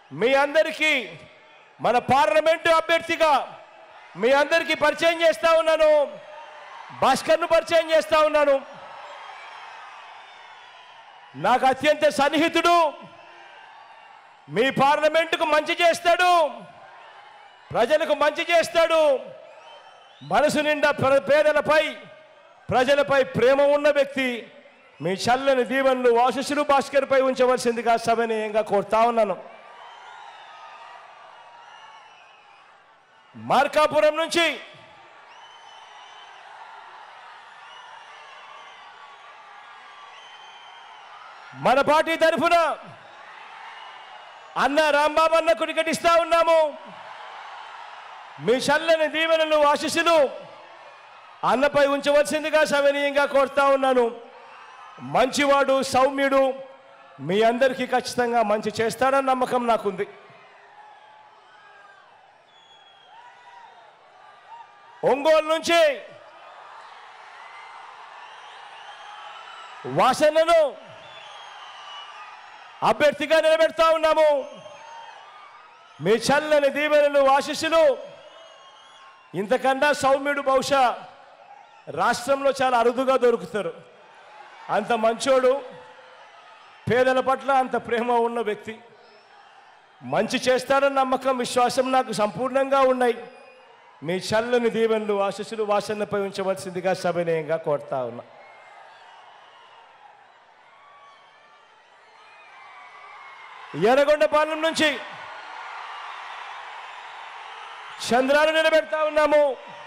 మీ అందరికీ మన పార్లమెంటు అభ్యర్థిగా మీ అందరికీ పరిచయం చేస్తా ఉన్నాను భాస్కర్ను పరిచయం చేస్తా ఉన్నాను నాకు అత్యంత సన్నిహితుడు మీ పార్లమెంటుకు మంచి చేస్తాడు ప్రజలకు మంచి చేస్తాడు మనసు నిండా ప్ర- పేదలపై ప్రజలపై ప్రేమ ఉన్న వ్యక్తి మీ చల్లని దీవెనలు ఆశీస్సులు భాస్కర్పై ఉంచవలసిందిగా సభనీయంగా కోరుతా ఉన్నాను మార్కాపురం నుంచి మన పార్టీ తరఫున అన్న రాంబాబు అన్నకు టికెట్ ఇస్తా ఉన్నాము మీ చల్లని దీవెనలు ఆశీస్సులు అన్నపై ఉంచవలసిందిగా సవనీయంగా కోరుతా ఉన్నాను మంచివాడు సౌమ్యుడు మీ అందరికీ ఖచ్చితంగా మంచి చేస్తాడన్న నమ్మకం నాకుంది ఒంగోలు నుంచి వాసనను అభ్యర్థిగా నిలబెడతా ఉన్నాము మీ చల్లని దీవెనలు ఆశీస్సులు ఇంతకన్నా సౌమ్యుడు బహుశా రాష్ట్రంలో చాలా అరుదుగా దొరుకుతారు అంత మంచోడు పేదల పట్ల అంత ప్రేమ ఉన్న వ్యక్తి మంచి చేస్తాడన్న నమ్మకం విశ్వాసం నాకు సంపూర్ణంగా ఉన్నాయి మీ చల్లని దీవెనలు ఆశీస్సులు వాసనపై ఉంచవలసిందిగా సవినయంగా కోరుతా ఉన్నా ఎర్రగొండపాలెం నుంచి చంద్రాలు నిలబెడతా ఉన్నాము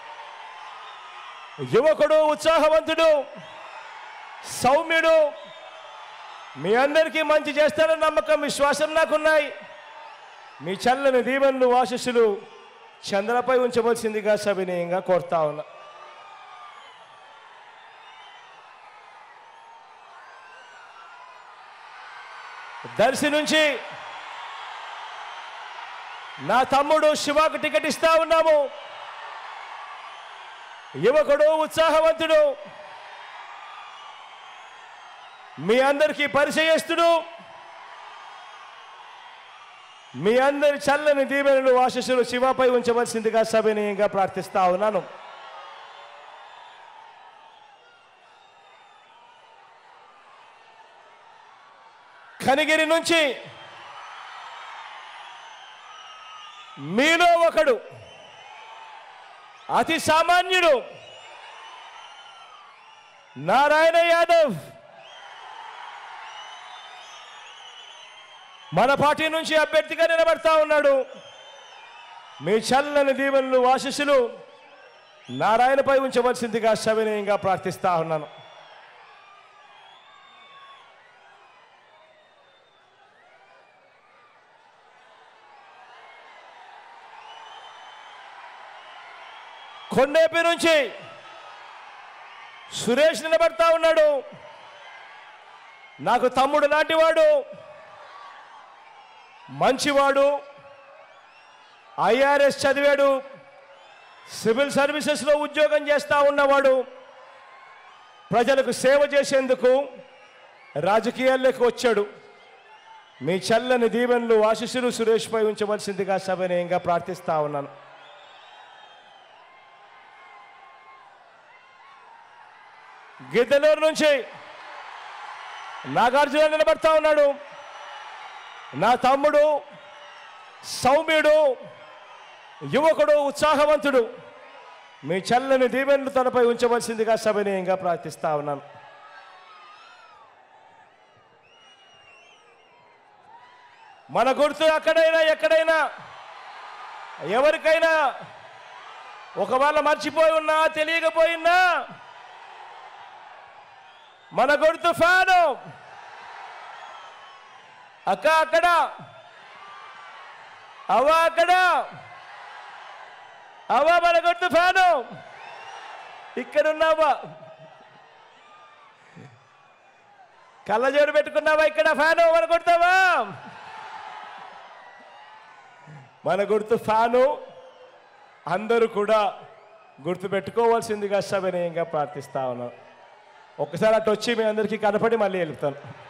యువకుడు ఉత్సాహవంతుడు సౌమ్యుడు మీ అందరికీ మంచి చేస్తారన్న నమ్మకం విశ్వాసం నాకున్నాయి మీ చల్లని దీవెనలు ఆశీస్సులు చంద్రపై ఉంచవలసిందిగా సవినయంగా కోరుతా ఉన్నా దర్శి నుంచి నా తమ్ముడు శివాకు టికెట్ ఇస్తా ఉన్నాము యువకుడు ఉత్సాహవంతుడు మీ అందరికీ పరిచయస్తుడు మీ అందరి చల్లని దీవెనలు ఆశీస్సులు శివపై ఉంచవలసిందిగా సవినయంగా ప్రార్థిస్తా ఉన్నాను కనిగిరి నుంచి మీలో ఒకడు అతి సామాన్యుడు నారాయణ యాదవ్ మన పార్టీ నుంచి అభ్యర్థిగా నిలబడతా ఉన్నాడు మీ చల్లని దీవెనలు ఆశీస్సులు నారాయణపై ఉంచవలసిందిగా సవినయంగా ప్రార్థిస్తా ఉన్నాను కొండేపి నుంచి సురేష్ నిలబడతా ఉన్నాడు నాకు తమ్ముడు లాంటివాడు మంచివాడు ఐఆర్ఎస్ చదివాడు సివిల్ సర్వీసెస్లో ఉద్యోగం చేస్తా ఉన్నవాడు ప్రజలకు సేవ చేసేందుకు రాజకీయాల్లోకి వచ్చాడు మీ చల్లని దీవెనలు ఆశీస్సులు సురేష్పై ఉంచవలసిందిగా సవినయంగా ప్రార్థిస్తా ఉన్నాను గిద్దలూరు నుంచి నాగార్జున నిలబడతా ఉన్నాడు నా తమ్ముడు సౌమ్యుడు యువకుడు ఉత్సాహవంతుడు మీ చల్లని దీవెనలు తనపై ఉంచవలసిందిగా సవినయంగా ప్రార్థిస్తా ఉన్నాను మన గుర్తు అక్కడైనా ఎక్కడైనా ఎవరికైనా ఒకవేళ మర్చిపోయి ఉన్నా తెలియకపోయినా మన గుర్తు ఫ్యాను అక్క అక్కడ అవ్వ అక్కడ అవ్వ మన గుర్తు ఫ్యాను ఇక్కడున్నావా కళ్ళజోడు పెట్టుకున్నావా ఇక్కడ ఫ్యాను మన గుర్తావా మన గుర్తు ఫ్యాను అందరూ కూడా గుర్తు పెట్టుకోవాల్సిందిగా సవినయంగా ప్రార్థిస్తా ఉన్నాం ఒక్కసారి అటు వచ్చి మీ అందరికీ కనపడి మళ్ళీ వెళ్తాను